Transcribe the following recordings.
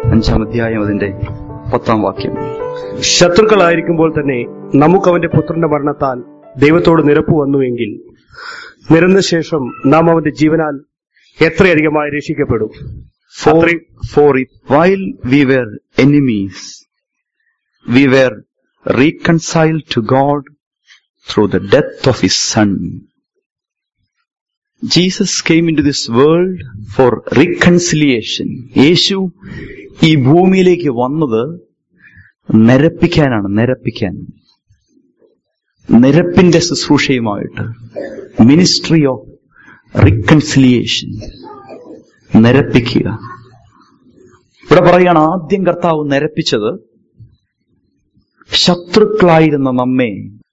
അഞ്ചാം അധ്യായം അതിന്റെ പത്താം വാക്യം ശത്രുക്കളായിരിക്കുമ്പോൾ തന്നെ നമുക്ക് അവന്റെ പുത്രന്റെ മരണത്താൽ ദൈവത്തോട് നിരപ്പ് വന്നുവെങ്കിൽ നിരന്ന ശേഷം നാം അവന്റെ ജീവനാൽ എത്രയധികമായി രക്ഷിക്കപ്പെടും For, അത്രയും for it, while we were enemies, we were reconciled to God through the death of His Son. Jesus came into this world for reconciliation. യേശു ഈ ഭൂമിയിലേക്ക് വന്നത് നിരപ്പിക്കാനാണ് നിരപ്പിക്കാൻ നിരപ്പിന്റെ ശുശ്രൂഷയുമായിട്ട് മിനിസ്ട്രി ഓഫ് റിക്കൺസിലിയേഷൻ നിരപ്പിക്കുക ഇവിടെ പറയുകയാണ് ആദ്യം കർത്താവ് നിരപ്പിച്ചത് ശത്രുക്കളായിരുന്ന നമ്മെ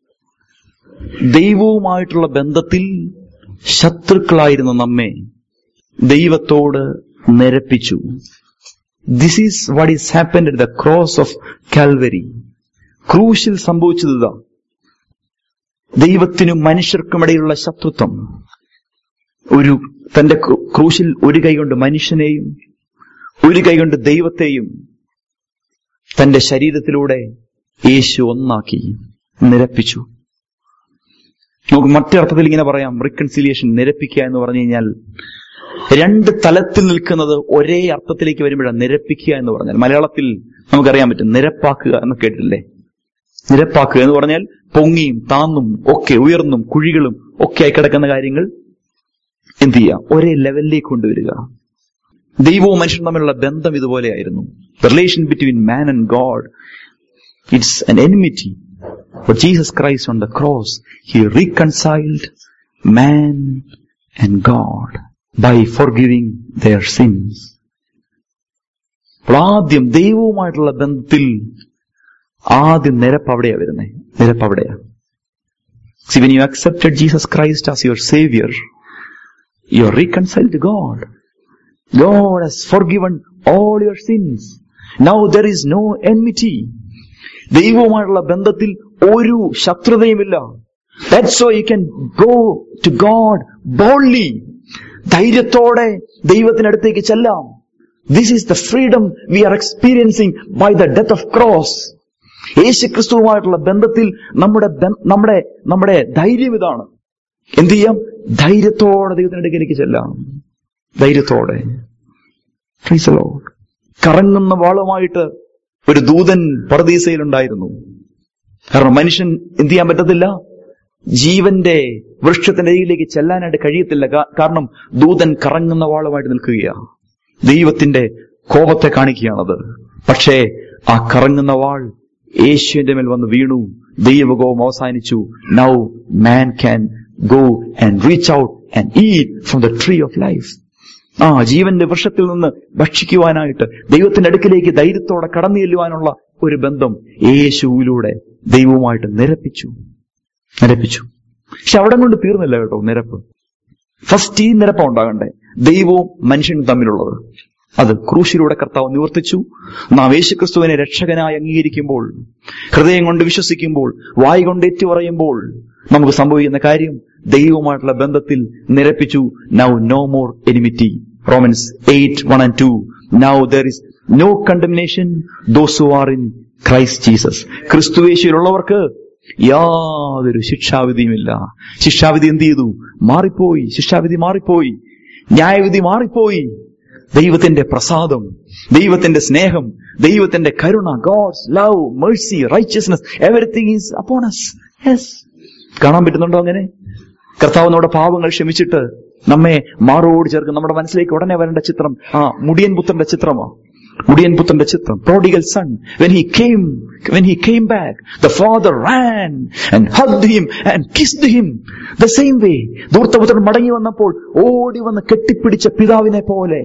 ദൈവവുമായിട്ടുള്ള ബന്ധത്തിൽ ശത്രുക്കളായിരുന്ന നമ്മെ ദൈവത്തോട് നിരപ്പിച്ചു this is what is happened at the cross of Calvary ക്രൂശിൽ സംഭവിച്ചത് ഇതാ ദൈവത്തിനും മനുഷ്യർക്കും ഇടയിലുള്ള ശത്രുത്വം ഒരു തന്റെ ക്രൂ- ക്രൂശിൽ ഒരു കൈകൊണ്ട് മനുഷ്യനെയും ഒരു കൈകൊണ്ട് ദൈവത്തെയും തന്റെ ശരീരത്തിലൂടെ യേശു ഒന്നാക്കി നിരപ്പിച്ചു നമുക്ക് മറ്റൊരർത്ഥത്തിൽ ഇങ്ങനെ പറയാം റിക്കൺസിലിയേഷൻ നിരപ്പിക്കുക എന്ന് പറഞ്ഞു കഴിഞ്ഞാൽ രണ്ട് തലത്തിൽ നിൽക്കുന്നത് ഒരേ അർത്ഥത്തിലേക്ക് വരുമ്പോഴാണ് നിരപ്പിക്കുക എന്ന് പറഞ്ഞാൽ മലയാളത്തിൽ നമുക്കറിയാൻ പറ്റും നിരപ്പാക്കുക എന്ന് കേട്ടിട്ടില്ലേ നിരപ്പാക്കുക എന്ന് പറഞ്ഞാൽ പൊങ്ങിയും താന്നും ഒക്കെ ഉയർന്നും കുഴികളും ഒക്കെ ആയി കിടക്കുന്ന കാര്യങ്ങൾ എന്ത് ചെയ്യുക ഒരേ ലെവലിലേക്ക് കൊണ്ടുവരിക ദൈവവും മനുഷ്യനും തമ്മിലുള്ള ബന്ധം ഇതുപോലെയായിരുന്നു relation between man and God it's an enmity but jesus christ on the cross he reconciled man and god by forgiving their sins അപ്പോൾ ആദ്യം ദൈവവുമായിട്ടുള്ള ബന്ധത്തിൽ ആദ്യം നിരപ്പ് അവിടെയാ വരുന്നത് നിരപ്പ് അവിടെയാ See, when you accepted Jesus Christ as your Savior, you are reconciled to God. God has forgiven all your sins. Now there is no enmity. ദൈവവുമായുള്ള ബന്ധത്തിൽ ഒരു ശത്രുതയുമില്ല that's so you can go to God boldly ധൈര്യത്തോടെ ദൈവത്തിനടുത്തേക്ക് ചെല്ലാം this is the freedom we are experiencing by the death of cross യേശു ക്രിസ്തുവുമായിട്ടുള്ള ബന്ധത്തിൽ നമ്മുടെ ബ- നമ്മുടെ നമ്മുടെ ധൈര്യം ഇതാണ് എന്ത് ചെയ്യാം ധൈര്യത്തോടെ ദൈവത്തിനടുക്കിലേക്ക് ചെല്ലാം ധൈര്യത്തോടെ Praise the Lord. കറങ്ങുന്ന വാളുമായിട്ട് ഒരു ദൂതൻ പർദീസയിലുണ്ടായിരുന്നു കാരണം മനുഷ്യൻ എന്ത് ചെയ്യാൻ പറ്റത്തില്ല ജീവന്റെ വൃക്ഷത്തിന്റെ അരികിലേക്ക് ചെല്ലാനായിട്ട് കഴിയത്തില്ല കാ- കാരണം ദൂതൻ കറങ്ങുന്ന വാളുമായിട്ട് നിൽക്കുകയാണ് ദൈവത്തിന്റെ കോപത്തെ കാണിക്കുകയാണത് പക്ഷേ ആ കറങ്ങുന്ന വാൾ യേശുവിന്റെ മേൽ വന്ന് വീണു ദൈവകോപം അവസാനിച്ചു now man can go and reach out and eat from the tree of life ആ ജീവന്റെ വൃക്ഷത്തിൽ നിന്ന് ഭക്ഷിക്കുവാനായിട്ട് ദൈവത്തിന്റെ അടുക്കിലേക്ക് ധൈര്യത്തോടെ കടന്നു ചെല്ലുവാനുള്ള ഒരു ബന്ധം യേശുവിലൂടെ ദൈവവുമായിട്ട് നിരപ്പിച്ചു നിരപ്പിച്ചു പക്ഷെ അവിടെ കൊണ്ട് തീർന്നില്ല കേട്ടോ നിരപ്പ് ഫസ്റ്റ് ഈ നിരപ്പ ഉണ്ടാകണ്ടേ ദൈവവും മനുഷ്യനും തമ്മിലുള്ളത് അത് ക്രൂശിലൂടെ കർത്താവ് നിവർത്തിച്ചു നാം യേശുക്രിസ്തുവിനെ രക്ഷകനായി അംഗീകരിക്കുമ്പോൾ ഹൃദയം കൊണ്ട് വിശ്വസിക്കുമ്പോൾ വായി കൊണ്ട് ഏറ്റുപറയുമ്പോൾ നമുക്ക് സംഭവിക്കുന്ന കാര്യം ദൈവവുമായിട്ടുള്ള ബന്ധത്തിൽ നിരപ്പിച്ചു now no more enmity Romans eight one and two now there is no condemnation those who are in Christ Jesus ക്രിസ്തുവേശയിലുള്ളവർക്ക് യാതൊരു ശിക്ഷാവിധിയുമില്ല ശിക്ഷാവിധി എന്ത് ചെയ്തു മാറിപ്പോയി ശിക്ഷാവിധി മാറിപ്പോയി ന്യായവിധി മാറിപ്പോയി ദൈവത്തിന്റെ പ്രസാദം ദൈവത്തിന്റെ സ്നേഹം ദൈവത്തിന്റെ കരുണ God's love mercy righteousness everything is upon us yes കാണാൻ പറ്റുന്നുണ്ടോ അങ്ങനെ കർത്താവ് നമ്മുടെ പാപങ്ങൾ ക്ഷമിച്ചിട്ട് നമ്മെ മാറോട് ചേർക്കും നമ്മുടെ മനസ്സിലേക്ക് ഉടനെ വരേണ്ട ചിത്രം ആ മുടിയൻ പുത്രന്റെ ചിത്രമാ മുടിയൻ പുത്രന്റെ ചിത്രം prodigal son when he came when he came back the father ran and hugged him and kissed him the same way ധൂർത്തപുത്രൻ മടങ്ങി വന്നപ്പോൾ ഓടി വന്ന് കെട്ടിപ്പിടിച്ച പിതാവിനെ പോലെ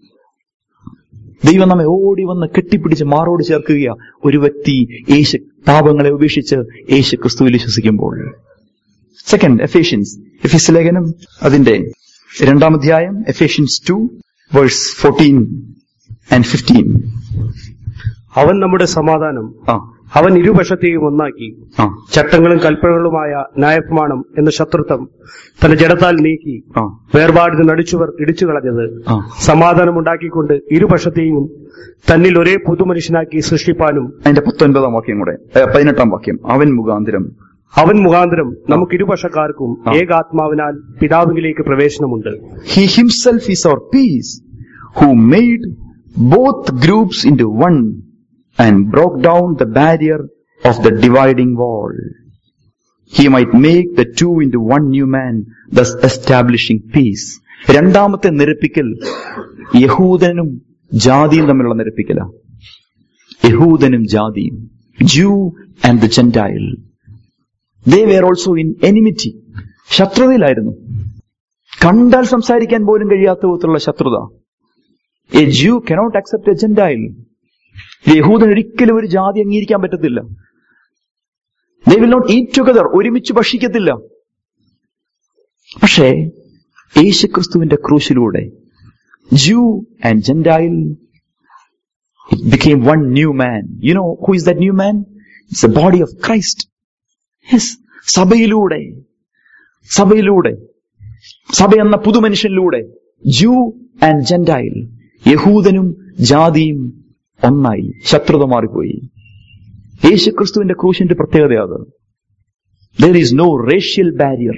ദൈവം നമ്മെ ഓടി വന്ന് കെട്ടിപ്പിടിച്ച് മാറോട് ചേർക്കുക ഒരു വ്യക്തി യേശു പാപങ്ങളെ ഉപേക്ഷിച്ച് യേശു ക്രിസ്തുവിൽ വിശ്വസിക്കുമ്പോൾ സെക്കൻഡ് എഫേഷ്യൻസ് എഫീസ് ലേഖനം അതിന്റെ രണ്ടാം അധ്യായം Ephesians two verse fourteen and fifteen അവൻ നമ്മുടെ സമാധാനം ആ അവൻ ഇരുപക്ഷത്തെയും ഒന്നാക്കി ആ ചട്ടങ്ങളും കൽപ്പനകളുമായ ന്യായപ്രമാണം എന്ന ശത്രുത്വം തന്റെ ജഡത്താൽ നീക്കി ആ വേർപാടിന് നടിച്ചുവർ ഇടിച്ചു കളഞ്ഞത് ആ സമാധാനമുണ്ടാക്കിക്കൊണ്ട് ഇരുപക്ഷത്തെയും തന്നിൽ ഒരേ പുതുമനുഷ്യനാക്കി സൃഷ്ടിപ്പാനും അതിന്റെ പത്തൊൻപതാം വാക്യം കൂടെ ഏ, പതിനെട്ടാം വാക്യം അവൻ മുഖാന്തരം അവൻ മുഖാന്തരം നമുക്ക് ഇരുപക്ഷക്കാർക്കും ഏകാത്മാവിനാൽ പിതാവിലേക്ക് പ്രവേശനമുണ്ട് He himself is our peace, who made both groups into one and broke down the barrier of the dividing wall. He might make the two into one new man, thus establishing peace. രണ്ടാമത്തെ നിരപ്പിക്കൽ യഹൂദനും ജാതിയും തമ്മിലുള്ള നിരപ്പിക്കല യഹൂദനും ജാതിയും Jew and the Gentile they were also in enmity ശത്രുതയിലായിരുന്നു കണ്ടാൽ സംസാരിക്കാൻ പോലും കഴിയാത്ത വിധത്തിലുള്ള ശത്രുത a Jew cannot accept a Gentile യഹൂദൻ ഒരിക്കലും ഒരു ജാതി അംഗീകരിക്കാൻ പറ്റത്തില്ല they will not eat together ഒരുമിച്ച് ഭക്ഷിക്കത്തില്ല പക്ഷേ യേശുക്രിസ്തുവിന്റെ ക്രൂശിലൂടെ Jew and Gentile it became one new man you know who is that new man it's a body of Christ yes സഭയിലൂടെ സഭയിലൂടെ സഭ എന്ന പുതുമനുഷ്യനിലൂടെ ജൂ ആൻഡ് ജെന്റൈൽ യഹൂദനും ജാതിയും ഒന്നായി ശത്രുത മാറിപ്പോയി യേശുക്രിസ്തുവിന്റെ ക്രൂശിന്റെ പ്രത്യേകത അത് there is no racial barrier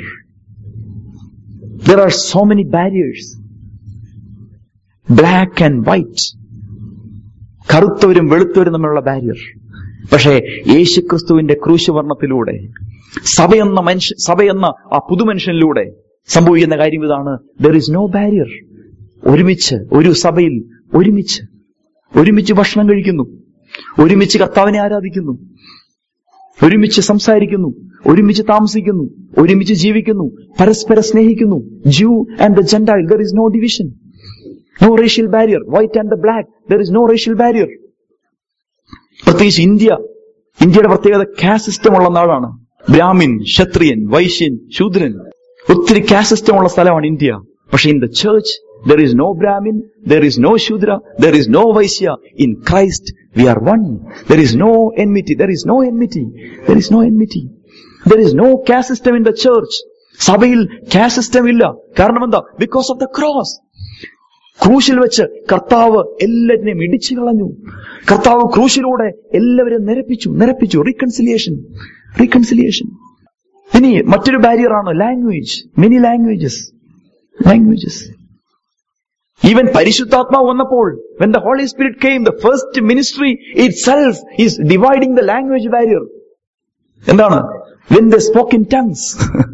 there are so many barriers black and white കറുത്തവരും വെളുത്തവരും തമ്മിലുള്ള ബാരിയർ പക്ഷേ യേശുക്രിസ്തുവിന്റെ ക്രൂശുവർണത്തിലൂടെ സഭയെന്ന മനുഷ്യ സഭയെന്ന ആ പുതുമനുഷ്യനിലൂടെ സംഭവിക്കുന്ന കാര്യം ഇതാണ് ദർ ഇസ് നോ ബാരിയർ ഒരുമിച്ച് ഒരു സഭയിൽ ഒരുമിച്ച് ഒരുമിച്ച് ഭക്ഷണം കഴിക്കുന്നു ഒരുമിച്ച് കർത്താവിനെ ആരാധിക്കുന്നു ഒരുമിച്ച് സംസാരിക്കുന്നു ഒരുമിച്ച് താമസിക്കുന്നു ഒരുമിച്ച് ജീവിക്കുന്നു പരസ്പരം സ്നേഹിക്കുന്നു Jew and the Gentile there is no division no racial barrier white and the black there is no racial barrier പ്രത്യേകിച്ച് ഇന്ത്യ ഇന്ത്യയുടെ പ്രത്യേകത കാസ്റ്റ് സിസ്റ്റം ഉള്ള നാടാണ് ബ്രാഹ്മിൻ ക്ഷത്രിയൻ വൈശ്യൻ ശൂദ്രൻ ഒത്തിരി കാസ്റ്റ് സിസ്റ്റം ഉള്ള സ്ഥലമാണ് ഇന്ത്യ പക്ഷെ in the church there is no Brahmin there is no Shudra there is no Vaishya in Christ we are one there is no enmity there is no enmity there is no enmity there is no caste system in the church സഭയിൽ caste system ഇല്ല കാരണം എന്താ because of the cross ക്രൂശിൽ വെച്ച് കർത്താവ് എല്ലാറ്റിനെയും ഇടിച്ചു കളഞ്ഞു കർത്താവ് ക്രൂശിലൂടെ എല്ലാവരെയും നിരപ്പിച്ചു നിരപ്പിച്ചു റീകൺസിലിയേഷൻ റീകൺസിലിയേഷൻ ഇനി മറ്റൊരു ബാരിയറാണ് language many languages languages even പരിശുദ്ധാത്മാവ് വന്നപ്പോൾ when the holy spirit came the first ministry itself is dividing the language barrier എന്താണ് when the spoke in tongues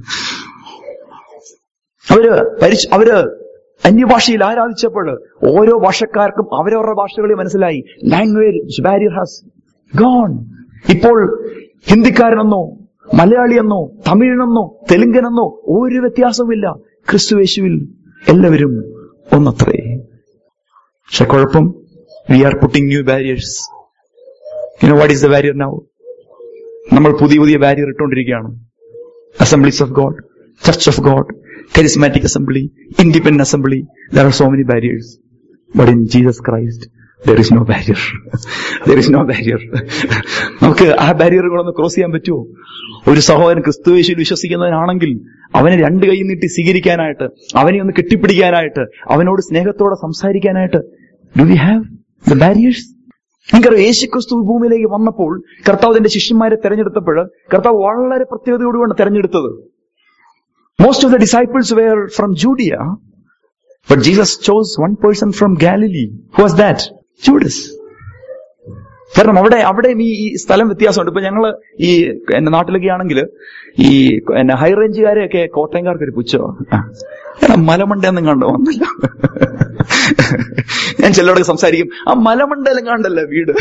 അവര് പരിശു അവര് അന്യഭാഷയിൽ ആരാധിച്ചപ്പോൾ ഓരോ ഭാഷക്കാർക്കും അവരവരുടെ ഭാഷകളിൽ മനസ്സിലായി ലാംഗ്വേജ് ബാരിയർ ഹാസ് ഗോൺ ഇപ്പോൾ ഹിന്ദിക്കാരനെന്നോ മലയാളിയെന്നോ തമിഴിനെന്നോ തെലുങ്കനെന്നോ ഒരു വ്യത്യാസവുമില്ല ക്രിസ്തുവേശുവിൽ എല്ലാവരും ഒന്നത്രേ പക്ഷെ കുഴപ്പം we are putting new barriers you know what is the barrier now നമ്മൾ പുതിയ പുതിയ ബാരിയർ ഇട്ടുകൊണ്ടിരിക്കുകയാണ് assemblies of God, Church of God, Charismatic Assembly, Independent Assembly. There are so many barriers. But in Jesus Christ, there is no barrier. there is no barrier. നമുക്ക് ആ ബാരിയറുകളൊന്ന് cross ചെയ്യാൻ പറ്റുമോ ഒരു സഹോദരൻ ക്രിസ്തുവേശുവിൽ വിശ്വസിക്കുന്നവനാണെങ്കിൽ അവനെ രണ്ട് കൈ നീട്ടി സ്വീകരിക്കാനായിട്ട് അവനെ ഒന്ന് കെട്ടിപ്പിടിക്കാനായിട്ട് അവനോട് സ്നേഹത്തോടെ സംസാരിക്കാനായിട്ട് do we have the barriers നിങ്ങൾക്കറിയാം യേശു ക്രിസ്തു ഭൂമിയിലേക്ക് വന്നപ്പോൾ കർത്താവ് തന്റെ ശിഷ്യന്മാരെ തെരഞ്ഞെടുത്തപ്പോൾ കർത്താവ് വളരെ പ്രത്യേകതയോടുകൂടി തെരഞ്ഞെടുത്തത് most of the disciples were from Judea but Jesus chose one person from Galilee who was that Judas കാരണം അവിടെ അവിടെയും ഈ ഈ സ്ഥലം വ്യത്യാസമുണ്ട് ഇപ്പൊ ഞങ്ങള് ഈ എന്റെ നാട്ടിലൊക്കെ ആണെങ്കിൽ ഈ എന്നെ ഹൈ റേഞ്ചുകാരെയൊക്കെ കോട്ടയംകാർക്ക് ഒരു പുച്ഛോ എടാ മലമണ്ടെന്നും കണ്ടു വന്നില്ല ഞാൻ ചിലരോട് സംസാരിക്കും ആ മലമണ്ടയിലും കണ്ടല്ല വീട്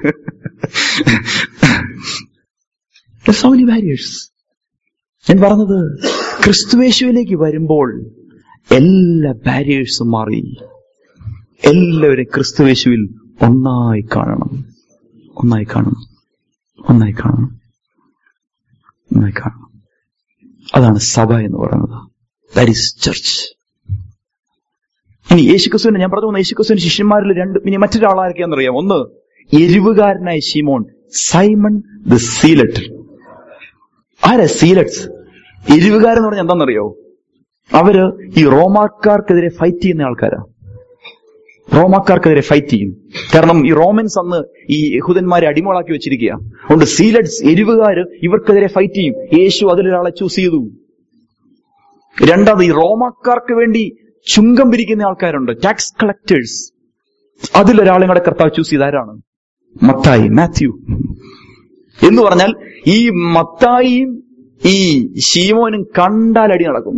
സോ മെനി ബാരിയേഴ്സ് ഞാൻ പറഞ്ഞത് ക്രിസ്തുവേശുവിലേക്ക് വരുമ്പോൾ എല്ലാ ബാരിയേഴ്സും മാറി എല്ലാവരും ക്രിസ്തുവേശുവിൽ ഒന്നായി കാണണം ഒന്നായി കാണണം ഒന്നായി കാണണം ഒന്നായി കാണണം അതാണ് സഭ എന്ന് പറയുന്നത് ദാറ്റ് ഈസ് ചർച്ച് ഇനി യേശുക്രിസ്തുവിനെ ഞാൻ പറഞ്ഞു യേശുക്രിസ്തുവിന് ശിഷ്യന്മാരിൽ രണ്ട് ഇനി മറ്റൊരാളാരൊക്കെയാണെന്നറിയാം ഒന്ന് എരിവുകാരനായ ശിമോൻ സൈമൺ ദ സീലറ്റ് ആരാ സീലറ്റ്സ് എരിവുകാരെന്ന് പറഞ്ഞാൽ എന്താണെന്നറിയോ അവര് ഈ റോമാക്കാർക്കെതിരെ ഫൈറ്റ് ചെയ്യുന്ന ആൾക്കാരാ റോമാക്കാർക്കെതിരെ ഫൈറ്റ് ചെയ്യും കാരണം ഈ റോമൻസ് അന്ന് ഈ യഹൂദന്മാരെ അടിമകളാക്കി വെച്ചിരിക്കുക അതുകൊണ്ട് സീലറ്റ്സ് എരിവുകാര് ഇവർക്കെതിരെ ഫൈറ്റ് ചെയ്യും യേശു അതിലൊരാളെ ചൂസ് ചെയ്തു രണ്ടാമത് ഈ റോമാക്കാർക്ക് വേണ്ടി ചുങ്കം പിരിക്കുന്ന ആൾക്കാരുണ്ട് ടാക്സ് കളക്ടേഴ്സ് അതിലൊരാളെ കൂടെ കർത്താവ് ചൂസ് ചെയ്ത ആരാണ് മത്തായി മാത്യു എന്ന് പറഞ്ഞാൽ ഈ മത്തായിയും ഈ ശീമോനും കണ്ടാൽ അടി നടക്കും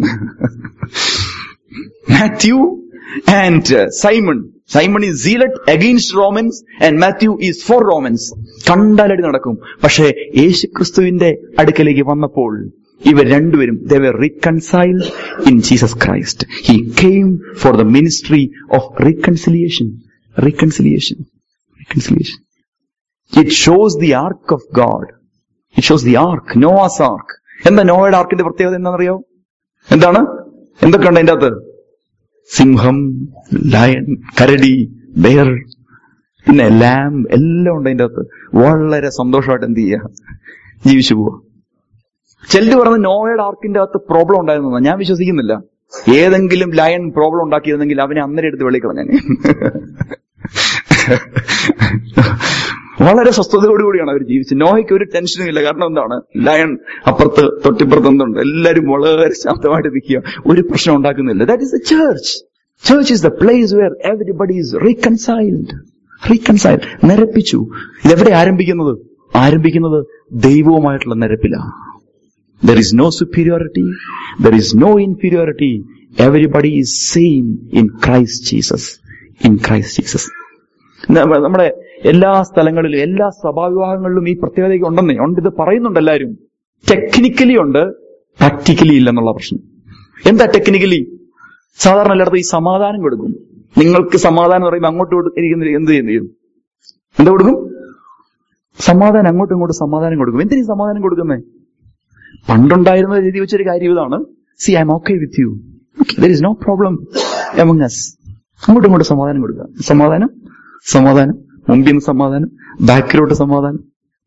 Matthew and Simon Simon is zealot against Romans and Matthew is for Romans കണ്ടാലടി നടക്കും പക്ഷേ യേശുക്രിസ്തുവിന്റെ അടുക്കലേക്ക് വന്നപ്പോൾ ഇവർ രണ്ടുപേരും they were reconciled in Jesus Christ he came for the ministry of reconciliation reconciliation reconciliation it shows the ark of God it shows the ark Noah's ark എന്താ നോവയുടെ ആർക്കിന്റെ പ്രത്യേകത എന്താണെന്നറിയോ എന്താണ് എന്തൊക്കെയുണ്ട് അതിന്റെ അകത്ത് സിംഹം ലയൺ കരടി ബെയർ പിന്നെ ലാം എല്ലാം ഉണ്ട് അതിന്റെ അകത്ത് വളരെ സന്തോഷമായിട്ട് എന്ത് ചെയ്യുക ജീവിച്ചു പോവുക ചെല്ലു പറഞ്ഞ നോവയുടെ ആർക്കിന്റെ അകത്ത് പ്രോബ്ലം ഉണ്ടായിരുന്നു ഞാൻ വിശ്വസിക്കുന്നില്ല ഏതെങ്കിലും ലയൺ പ്രോബ്ലം ഉണ്ടാക്കിയിരുന്നെങ്കിൽ അവനെ അന്നേരം എടുത്ത് വെള്ളിക്കളഞ്ഞാൻ വളരെ സ്വസ്ഥതയോടുകൂടിയാണ് അവർ ജീവിച്ചത് നോഹയ്ക്ക് ഒരു ടെൻഷനും ഇല്ല കാരണം എന്താണ് ലയൺ അപ്പുറത്ത് തൊട്ടിപ്പുറത്ത് എന്തുണ്ട് എല്ലാവരും വളരെ ശാന്തമായിട്ട് നിൽക്കുക ഒരു പ്രശ്നം ഉണ്ടാക്കുന്നില്ല that is a church church is the place where everybody is reconciled reconciled നിരപ്പിച്ചു ഇതെവിടെ ആരംഭിക്കുന്നത് ആരംഭിക്കുന്നത് ദൈവവുമായിട്ടുള്ള നിരപ്പിലാണ് there is no superiority there is no inferiority everybody is same in Christ Jesus in Christ Jesus നമ്മുടെ എല്ലാ സ്ഥലങ്ങളിലും എല്ലാ സഭാവിഭാഗങ്ങളിലും ഈ പ്രത്യേകതയൊക്കെ ഉണ്ടെന്നേ ഉണ്ട് ഇത് പറയുന്നുണ്ട് എല്ലാവരും ടെക്നിക്കലി ഉണ്ട് പ്രാക്ടിക്കലി ഇല്ലെന്നുള്ള പ്രശ്നം എന്താ ടെക്നിക്കലി സാധാരണ എല്ലായിടത്തും ഈ സമാധാനം കൊടുക്കും നിങ്ങൾക്ക് സമാധാനം എന്ന് പറയുമ്പോൾ അങ്ങോട്ട് കൊടു- ഇരിക്കുന്ന എന്ത് ചെയ്യും എന്താ കൊടുക്കും സമാധാനം അങ്ങോട്ടും ഇങ്ങോട്ടും സമാധാനം കൊടുക്കും എന്തിനീ സമാധാനം കൊടുക്കുന്നേ പണ്ടുണ്ടായിരുന്ന രീതി വെച്ചൊരു കാര്യം ഇതാണ് see I am okay with you there is no problem among us അങ്ങോട്ടും ഇങ്ങോട്ടും സമാധാനം കൊടുക്കുക സമാധാനം സമാധാനം മുമ്പിൽ നിന്ന് സമാധാനം ബാക്കിലോട്ട് സമാധാനം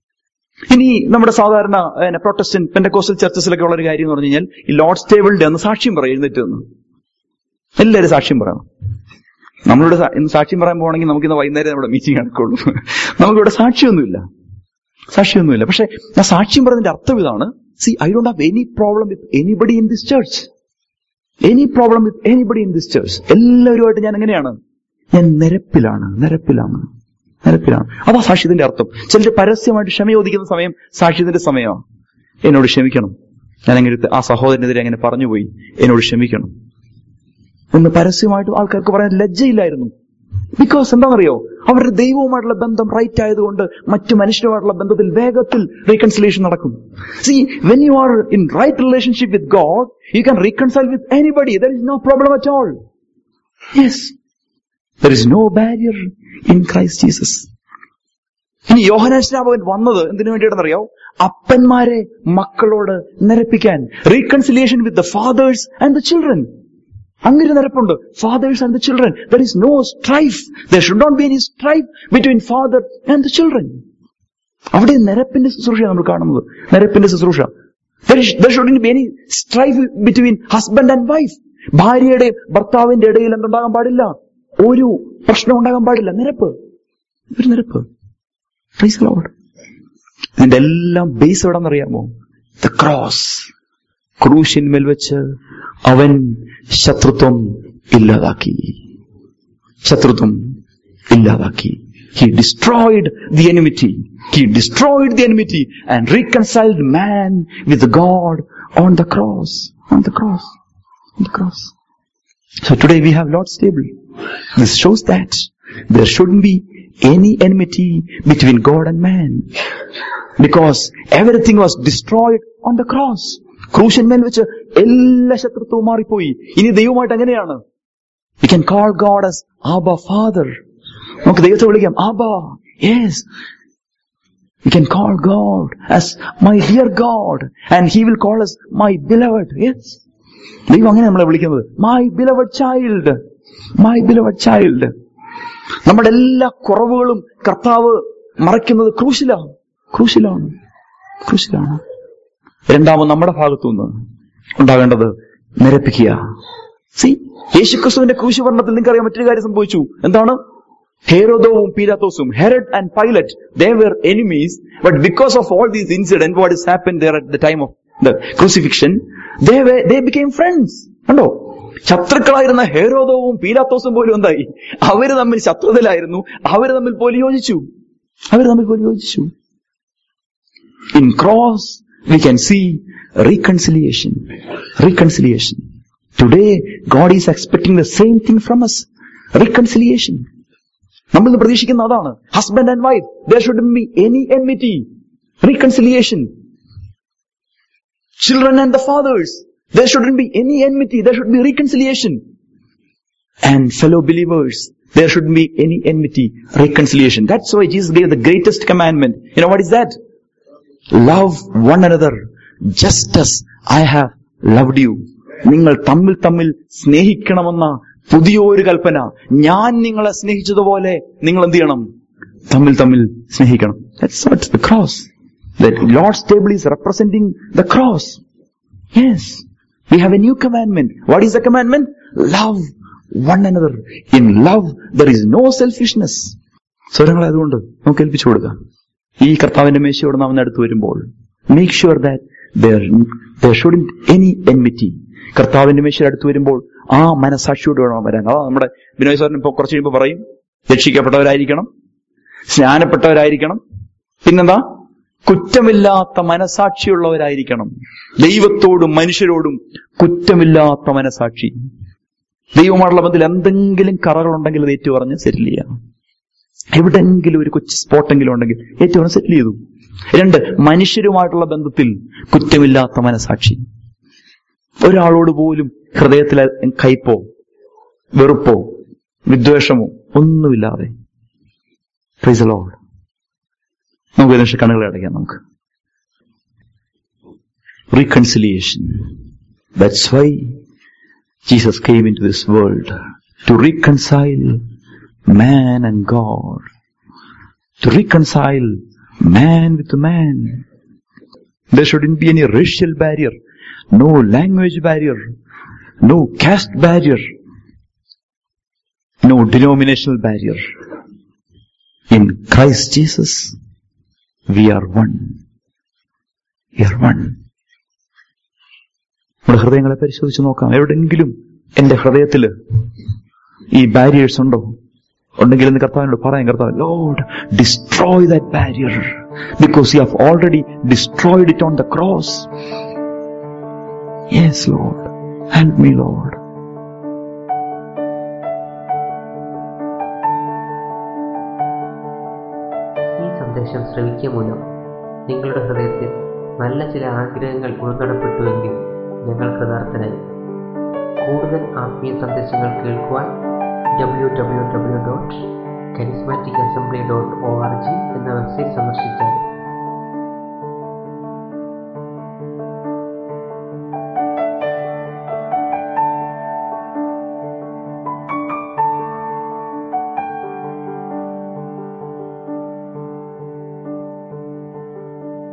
ഇനി നമ്മുടെ സാധാരണ പ്രൊട്ടസ്റ്റന്റ് പെൻഡക്കോസ്റ്റൽ ചർച്ചസിലൊക്കെ ഉള്ള ഒരു കാര്യം എന്ന് പറഞ്ഞു കഴിഞ്ഞാൽ ഈ ലോർഡ്സ് ടേബിളിന്റെ അന്ന് സാക്ഷ്യം പറയും എഴുന്നേറ്റ് നിന്ന് എല്ലാവരും സാക്ഷ്യം പറയണം നമ്മളിവിടെ സാ- ഇന്ന് സാക്ഷ്യം പറയാൻ പോകണമെങ്കിൽ നമുക്ക് ഇന്ന് വൈകുന്നേരം നമ്മുടെ മീറ്റിംഗ് നടക്കുള്ളൂ നമുക്കിവിടെ സാക്ഷിയൊന്നുമില്ല സാക്ഷിയൊന്നുമില്ല പക്ഷെ ഞാൻ സാക്ഷ്യം പറയുന്നതിന്റെ അർത്ഥം ഇതാണ് see I don't have any problem with anybody in this church any problem with anybody in this church എല്ലാവരുമായിട്ട് ഞാൻ എങ്ങനെയാണ് ഞാൻ നിരപ്പിലാണ് നിരപ്പിലാണ് നിരപ്പിലാണ് അതാ സാക്ഷ്യത്തിന്റെ അർത്ഥം ചിലർ പരസ്യമായിട്ട് ക്ഷമ ചോദിക്കുന്ന സമയം സാക്ഷ്യത്തിന്റെ സമയമാണ് എന്നോട് ക്ഷമിക്കണം ഞാൻ അങ്ങനെ ഒരു- ആ സഹോദരനെതിരെ അങ്ങനെ പറഞ്ഞുപോയി എന്നോട് ക്ഷമിക്കണം എന്ന് പരസ്യമായിട്ട് ആൾക്കാർക്ക് പറയാൻ ലജ്ജയില്ലായിരുന്നു ബിക്കോസ് എന്താണെന്നറിയോ അവരുടെ ദൈവവുമായിട്ടുള്ള ബന്ധം റൈറ്റ് ആയതുകൊണ്ട് മറ്റു മനുഷ്യരുമായിട്ടുള്ള ബന്ധത്തിൽ വേഗത്തിൽ റീകൺസിലേഷൻ നടക്കും see when you are in right relationship with God you can reconcile with anybody there is no problem at all yes there is no barrier in Christ Jesus ഇനി യോഹനാൻ സ്നാപകൻ വന്നത് എന്തിനു വേണ്ടിയിട്ടെന്നറിയോ അപ്പന്മാരെ മക്കളോട് നിരപ്പിക്കാൻ reconciliation with the fathers and the children അങ്ങനെ നിരപ്പുണ്ട് fathers and the children there is no strife there should not be any strife between father and the children അവിടെ നിരപ്പിന്റെ ശുശ്രൂഷ നമ്മൾ കാണുന്നത് നിരപ്പിന്റെ ശുശ്രൂഷ there should be any strife between husband and wife ഭാര്യയുടെ ഭർത്താവിന്റെ ഇടയിൽ എന്തുണ്ടാകാൻ പാടില്ല ഒരു പ്രശ്നം ഉണ്ടാകാൻ പാടില്ല നിരപ്പ് ഒരു നിരപ്പ് Praise the Lord. ഇതിന്റെ എല്ലാം ബേസ് എവിടെന്നറിയാമോ ദ ക്രോസ് ക്രൂശിന്മേൽ വെച്ച് അവൻ ശത്രുത്വം ഇല്ലാതാക്കി ശത്രുത്വം ഇല്ലാതാക്കി he destroyed the enmity he destroyed the enmity and reconciled man with God on the cross on the cross on the cross So today we have Lord's table. This shows that there shouldn't be any enmity between God and man. Because everything was destroyed on the cross. ക്രൂശന്മേൽ വെച്ച് എല്ലാ ശത്രുത്വവും മാറിപ്പോയി ഇനി ദൈവമായിട്ട് എങ്ങനെയാണ് we can call God as Abba father നമുക്ക് ദൈവത്തെ വിളിക്കാം ആബ yes We can call God as my dear God and He will call us my beloved. Yes. ദൈവം അങ്ങനെ നമ്മളെ വിളിക്കുന്നത് my beloved child my beloved child നമ്മുടെ എല്ലാ കുറവുകളും കർത്താവ് മറയ്ക്കുന്നത് ക്രൂശിലാണ് ക്രൂശിലാണ് ക്രൂശിലാണ് രണ്ടാമത് നമ്മുടെ ഭാഗത്തുനിന്ന് ഉണ്ടാകേണ്ടത് നിരപ്പിക്കുക സി യേശുക്രിസ്തുവിന്റെ ക്രൂശ് വർണ്ണത്തിൽ നിങ്ങൾക്ക് അറിയാം മറ്റൊരു കാര്യം സംഭവിച്ചു എന്താണ് ഹേരോദവും പീലാത്തോസും Herod and Pilate they were enemies but because of all these incident what is happen there at the time of the crucifixion they they became friends കണ്ടോ ശത്രുക്കളായിരുന്ന ഹേരോദവും പീലാത്തോസും പോലും എന്തായി അവര് തമ്മിൽ ശത്രുതയിലായിരുന്നു അവര് തമ്മിൽ പോലും യോജിച്ചു അവര് തമ്മിൽ പോലും യോജിച്ചു in cross we can see reconciliation reconciliation today God is expecting the same thing from us reconciliation നമ്മൾ ഇന്ന് പ്രതീക്ഷിക്കുന്ന അതാണ് husband and wife there should be any enmity reconciliation children and the fathers there shouldn't be any enmity there should be reconciliation and fellow believers there shouldn't be any enmity reconciliation that's why jesus gave the greatest commandment you know what is that love one another just as i have loved you നിങ്ങൾ തമ്മിൽ തമ്മിൽ സ്നേഹിക്കണമെന്ന പുതിയൊരു കൽപ്പന ഞാൻ നിങ്ങളെ സ്നേഹിച്ചതുപോലെ നിങ്ങൾ എന്ത് ചെയ്യണം തമ്മിൽ തമ്മിൽ സ്നേഹിക്കണം That's what the cross. The Lord's table is representing the cross. Yes. We have a new commandment. What is the commandment? Love one another. In love, there is no selfishness. സ്വരങ്ങളെ അതുകൊണ്ട് നമുക്ക് ഏൽപ്പിച്ചു കൊടുക്കാം ഈ കർത്താവിന്റെ മേശയോട് നാം അടുത്ത് വരുമ്പോൾ make sure that should any enmity കർത്താവിന്റെ മേശയുടെ അടുത്ത് വരുമ്പോൾ ആ മനസാക്ഷിയോട് വേണം വരാൻ അതാ നമ്മുടെ ബിനോയ് സാറിന് ഇപ്പൊ കുറച്ച് കഴിയുമ്പോൾ പറയും രക്ഷിക്കപ്പെട്ടവരായിരിക്കണം സ്നാനപ്പെട്ടവരായിരിക്കണം പിന്നെന്താ കുറ്റമില്ലാത്ത മനസാക്ഷിയുള്ളവരായിരിക്കണം ദൈവത്തോടും മനുഷ്യരോടും കുറ്റമില്ലാത്ത മനസാക്ഷി ദൈവമായിട്ടുള്ള ബന്ധത്തിൽ എന്തെങ്കിലും കറകളുണ്ടെങ്കിൽ അത് ഏറ്റു പറഞ്ഞ് സെറ്റിൽ ചെയ്യാം എവിടെങ്കിലും ഒരു കൊച്ചു സ്പോട്ടെങ്കിലും ഉണ്ടെങ്കിൽ ഏറ്റവും പറഞ്ഞ് സെറ്റിൽ ചെയ്തു രണ്ട് മനുഷ്യരുമായിട്ടുള്ള ബന്ധത്തിൽ കുറ്റമില്ലാത്ത മനസാക്ഷി ഒരാളോട് പോലും ഹൃദയത്തിൽ കയ്പോ വെറുപ്പോ വിദ്വേഷമോ ഒന്നുമില്ലാതെ പ്രൈസ് ലോഡ് നമുക്ക് ഒരു നിമിഷം കണ്ണുകളെ അടയ്ക്കാം നമുക്ക് reconciliation that's why Jesus came into this world to reconcile man and God, to reconcile man with man. There shouldn't be any racial barrier, no language barrier, no caste barrier, no denominational barrier. In Christ Jesus, we are one. We are one. നമ്മുടെ ഹൃദയങ്ങളെ പരിശോധിച്ച് നോക്കാം എവിടെങ്കിലും എന്റെ ഹൃദയത്തില് ഈ barriers ഉണ്ടോ ഉണ്ടെങ്കിൽ എന്ന് കർത്താവിനോട് പറയാം കർത്താവ് Lord destroy that barrier because you have already destroyed it on the cross yes Lord help me Lord ഈ സന്ദേശം ശ്രവിക്കുക മൂലം നിങ്ങളുടെ ഹൃദയത്തിൽ നല്ല ചില ആഗ്രഹങ്ങൾ ഉൾനടപ്പെട്ടുവെങ്കിൽ ഞങ്ങൾ കൃതാർത്ഥനായി കൂടുതൽ ആത്മീയ സന്ദേശങ്ങൾ കേൾക്കുവാൻ W W W dot charismatic assembly dot O R G എന്ന വെബ്സൈറ്റ് സന്ദർശിച്ചാൽ